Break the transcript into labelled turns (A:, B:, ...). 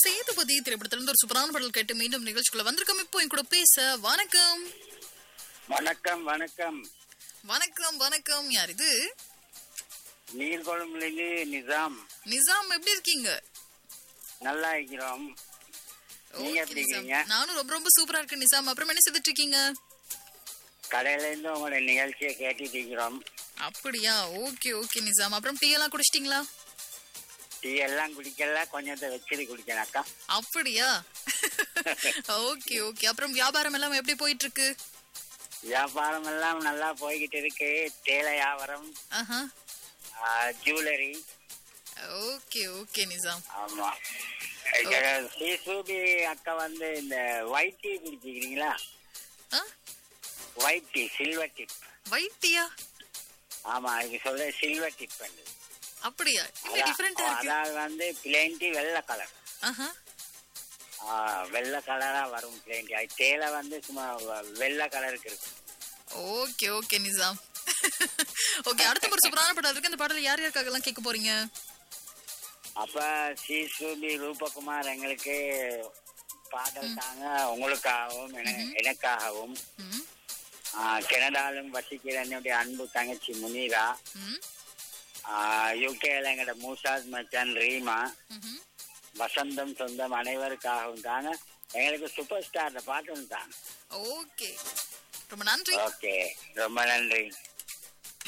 A: சேதுபதி திரைப்படத்திலிருந்து ஒரு சூப்பரான பாடல் கேட்டு மீண்டும் நிகழ்ச்சிக்குள்ள வந்திருக்கோம் இப்போ என் கூட பேச வணக்கம்
B: வணக்கம் வணக்கம்
A: வணக்கம் வணக்கம் யார் இது
B: நீர்கொழும்புலேருந்து நிசாம்
A: நிசாம் எப்படி இருக்கீங்க
B: நல்லா இருக்கிறோம் நீங்க
A: Okay,
B: எப்படி
A: நிசாம்.
B: இருக்கீங்க
A: நானும் ரொம்ப ரொம்ப சூப்பரா இருக்கேன் நிசாம் அப்புறம் என்ன செய்துட்டு இருக்கீங்க
B: கடையில இருந்து உங்களோட நிகழ்ச்சியை கேட்டுட்டு இருக்கிறோம்
A: அப்படியா ஓகே ஓகே நிசாம் அப்புறம் டீ எல்லாம் குடிச்சிட்டீங்களா
B: டீ எல்லாம் குடிக்கல கொஞ்சத்தை வச்சுட்டு குடிக்கணக்கா
A: அப்படியா ஓகே ஓகே அப்புறம் வியாபாரம் எல்லாம் எப்படி போயிட்டு இருக்கு
B: வியாபாரம் எல்லாம் நல்லா போய்கிட்டு இருக்கு தேயிலை வியாபாரம்
A: ஆஹா
B: ஜுவல்லரி
A: ஓகே ஓகே நிசாம்
B: ஆமா ஸ்ரீசூபி அக்கா வந்து இந்த ஒயிட் டீ குடிச்சிக்கிறீங்களா
A: ஆ
B: white tea silver tip
A: white டீயா
B: ஆமா இதுக்கு சொல்ற சில்வர் டிப் வந்து
A: அப்படியா இது டிஃபரெண்டா இருக்கு
B: அதாவது வந்து பிளேன் டீ வெள்ளை கலர்
A: ஆஹா
B: ஆ, வெள்ளை கலரா வரும் பிளேன் டீ அது தேயிலை வந்து சும்மா வ- வெள்ளை கலருக்கு இருக்கும்
A: ஓகே ஓகே நிசாம் ஓகே அடுத்த ஒரு சூப்பரான பாடல் இருக்கு அந்த பாடல் யார் யாருக்காகலாம் கேட்க போறீங்க
B: அப்ப ஸ்ரீ சூபி ரூபகுமார் எங்களுக்கு பாடல் தாங்க உங்களுக்காகவும் என- எனக்காகவும்
A: ம்
B: ஆ, கனடாலும் வசிக்கிற என்னுடைய அன்பு தங்கச்சி முனீரா
A: ம்
B: யூகேல எங்களோட மூசாத் மச்சான் ரீமா
A: ம்ஹும்.
B: வசந்தம் சொந்தம் அனைவருக்காகவும் தாங்க எங்களுக்கு சூப்பர் ஸ்டார் பாட்டு தாங்க
A: ஓகே ரொம்ப நன்றி
B: ஓகே ரொம்ப நன்றி